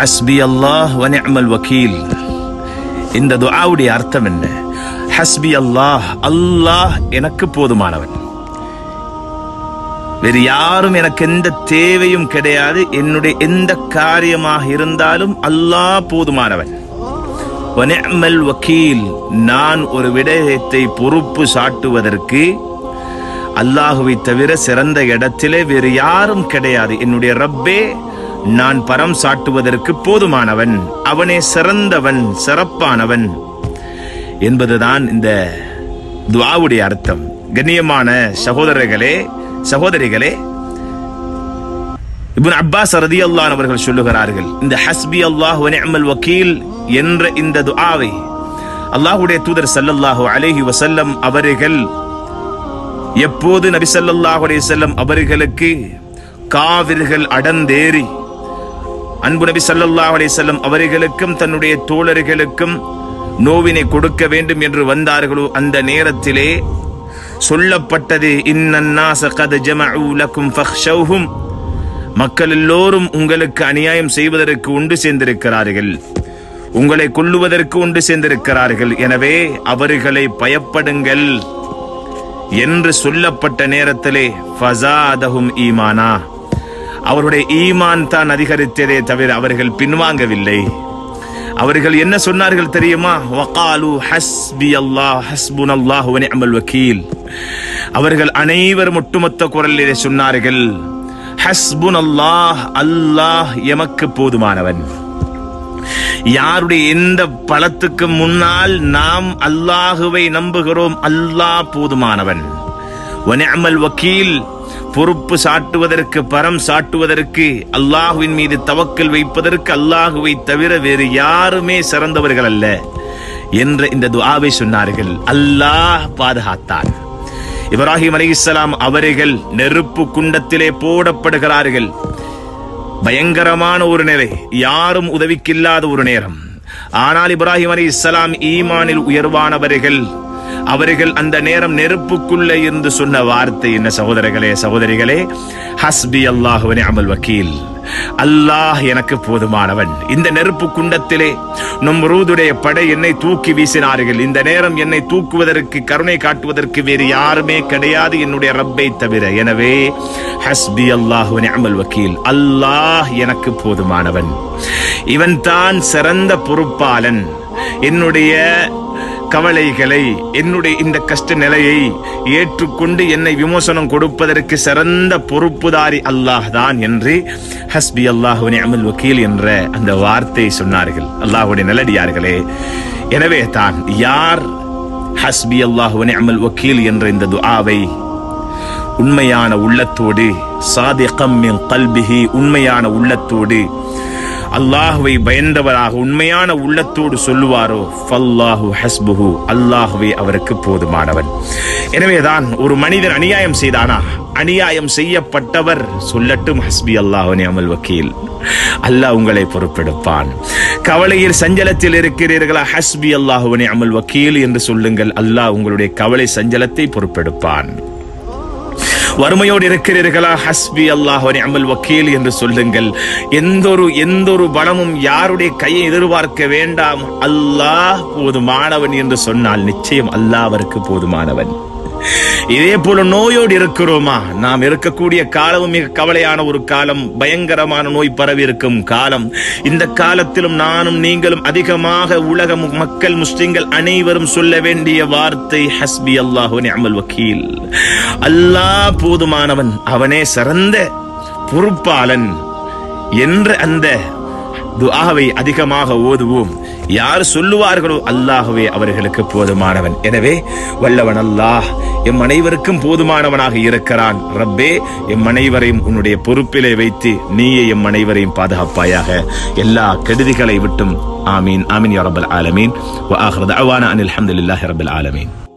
ஹஸ்பி அல்லாஹ் வ நிஅமல் வக்கீல் இந்த துஆவுடைய அர்த்தம் என்ன ஹஸ்பி அல்லாஹ் அல்லாஹ் எனக்கு போதுமானவன் வேறு யாரும் எனக்கு எந்த தேவையும் கிடையாது என்னுடைய எந்த காரியமாக இருந்தாலும் அல்லாஹ் போதுமானவன் வ நிஅமல் வக்கீல் நான் ஒரு விடயத்தை பொறுப்பு சாட்டுவதற்கு அல்லாஹுவை தவிர சிறந்த இடத்திலே வேறு யாரும் கிடையாது என்னுடைய ரப்பே நான் பரம் சாட்டுவதற்கு போதுமானவன் அவனே சிறந்தவன் சிறப்பானவன் என்பதுதான் இந்த துஆவுடைய அர்த்தம் கண்ணியமான சகோதரர்களே சகோதரிகளே இப்னு அப்பாஸ் ரதியல்லான் அவர்கள் சொல்லுகிறார்கள் இந்த ஹஸ்பி அல்லாஹ் வ நிஅமல் வக்கீல் என்ற இந்த துஆவை அல்லாஹ்வுடைய தூதர் ஸல்லல்லாஹு அலைஹி வஸல்லம் அவர்கள் எப்போது நபி ஸல்லல்லாஹு அலைஹி வஸல்லம் அவர்களுக்கு காவிர்கள் அடந்தேறி அன்பு நபி ஸல்லல்லாஹு அலைஹி வஸல்லம் அவர்களுக்கும் தன்னுடைய தோழர்களுக்கும் நோவினை கொடுக்க வேண்டும் என்று வந்தார்களோ அந்த நேரத்திலே சொல்லப்பட்டது இன்னன்னாஸ கத் ஜமஉ லக்கும் ஃபக்ஷௌஹும் மக்கள் எல்லோரும் உங்களுக்கு அநியாயம் செய்வதற்கு உண்டு சேர்ந்திருக்கிறார்கள் உங்களை கொல்லுவதற்கு உண்டு சேர்ந்திருக்கிறார்கள் எனவே அவர்களை பயப்படுங்கள் என்று சொல்லப்பட்ட நேரத்திலே ஃபசாதஹும் ஈமானா அவருடைய ஈமான் தான் அதிகரித்ததே தவிர அவர்கள் பின்வாங்கவில்லை அவர்கள் என்ன சொன்னார்கள் தெரியுமா வகாலு ஹஸ்பி அல்லாஹ் ஹஸ்புன் அல்லாஹ் நிஅமல் வக்கீல் அவர்கள் அனைவரும் ஒட்டுமொத்த குரலிலே சொன்னார்கள் ஹஸ்புன் அல்லாஹ் அல்லாஹ் எமக்கு போதுமானவன் யாருடைய எந்த பலத்துக்கு முன்னால் நாம் அல்லாஹுவை நம்புகிறோம் அல்லாஹ் போதுமானவன் வனிஅமல் வக்கீல் பொறுப்பு சாட்டுவதற்கு பரம் சாட்டுவதற்கு அல்லாஹுவின் மீது தவக்கல் வைப்பதற்கு அல்லாஹுவை தவிர வேறு யாருமே சிறந்தவர்கள் அல்ல என்ற இந்த துஆவை சொன்னார்கள் அல்லாஹ் பாதுகாத்தான் இப்ராஹிம் அலைஹிஸ்ஸலாம் அவர்கள் நெருப்பு குண்டத்திலே போடப்படுகிறார்கள் பயங்கரமான ஒரு நிலை யாரும் உதவிக்கில்லாத ஒரு நேரம் ஆனால் இப்ராஹிம் அலி இஸ்லாம் ஈமானில் உயர்வானவர்கள் அவர்கள் அந்த நேரம் நெருப்புக்குள்ள இருந்து சொன்ன வார்த்தை என்ன சகோதரர்களே சகோதரிகளே ஹஸ்பி அல்லாஹ் அமல் வக்கீல் அல்லாஹ் எனக்கு போதுமானவன் இந்த நெருப்பு குண்டத்திலே நம்ரூதுடைய படை என்னை தூக்கி வீசினார்கள் இந்த நேரம் என்னை தூக்குவதற்கு கருணை காட்டுவதற்கு வேறு யாருமே கிடையாது என்னுடைய ரப்பை தவிர எனவே ஹஸ்பி அல்லாஹ் அமல் வக்கீல் அல்லாஹ் எனக்கு போதுமானவன் இவன் தான் சிறந்த பொறுப்பாளன் என்னுடைய கவலைகளை என்னுடைய இந்த கஷ்ட நிலையை ஏற்றுக்கொண்டு என்னை விமோசனம் கொடுப்பதற்கு சிறந்த பொறுப்புதாரி அல்லாஹ் தான் என்று ஹஸ்பி அல்லாஹு அமல் வக்கீல் என்ற அந்த வார்த்தை சொன்னார்கள் அல்லாஹுடைய நல்லடியார்களே எனவே தான் யார் ஹஸ்பி அல்லாஹு அமல் வக்கீல் என்ற இந்த துஆவை உண்மையான உள்ளத்தோடு சாதிகம் மின் கல்பிஹி உண்மையான உள்ளத்தோடு அல்லாஹுவை பயந்தவராக உண்மையான உள்ளத்தோடு சொல்லுவாரோ ஃபல்லாஹு ஹஸ்புஹு அல்லாஹுவே அவருக்கு போதுமானவன் எனவேதான் ஒரு மனிதன் அநியாயம் செய்தானா அநியாயம் செய்யப்பட்டவர் சொல்லட்டும் ஹஸ்பி அல்லாஹ் அமல் வக்கீல் அல்லாஹ் உங்களை பொறுப்பெடுப்பான் கவலையில் சஞ்சலத்தில் இருக்கிறீர்களா ஹஸ்பி அல்லாஹுவனே அமல் வக்கீல் என்று சொல்லுங்கள் அல்லாஹ் உங்களுடைய கவலை சஞ்சலத்தை பொறுப்பெடுப்பான் வறுமையோடு இருக்கிறீர்களா ஹஸ்பி அல்லாஹ் அமல் வக்கீல் என்று சொல்லுங்கள் எந்த ஒரு எந்த ஒரு பலமும் யாருடைய கையை எதிர்பார்க்க வேண்டாம் அல்லாஹ் போதுமானவன் என்று சொன்னால் நிச்சயம் அல்லாஹ் அவருக்கு போதுமானவன் இதே போல நோயோடு இருக்கிறோமா நாம் இருக்கக்கூடிய காலமும் மிக கவலையான ஒரு காலம் பயங்கரமான நோய் பரவி இருக்கும் காலம் இந்த காலத்திலும் நானும் நீங்களும் அதிகமாக உலக மக்கள் முஸ்லிம்கள் அனைவரும் சொல்ல வேண்டிய வார்த்தை ஹஸ்பி அல்லாஹு அமல் வக்கீல் அல்லாஹ் போதுமானவன் அவனே சிறந்த பொறுப்பாளன் என்ற அந்த துஆவை அதிகமாக ஓதுவோம் யார் சொல்லுவார்களோ அல்லாஹுவே அவர்களுக்கு போதுமானவன் எனவே வல்லவன் அல்லாஹ் எம் அனைவருக்கும் போதுமானவனாக இருக்கிறான் ரப்பே எம் அனைவரையும் உன்னுடைய பொறுப்பிலே வைத்து நீயே எம் அனைவரையும் பாதுகாப்பாயாக எல்லா கெடுதிகளை விட்டும் ஆமீன் ஆமீன் யா ரப்பல் ஆலமீன் வ ஆஹிரு தஅவானா அனில் ஹம்துலில்லாஹி ரப்பல் ஆலமீன்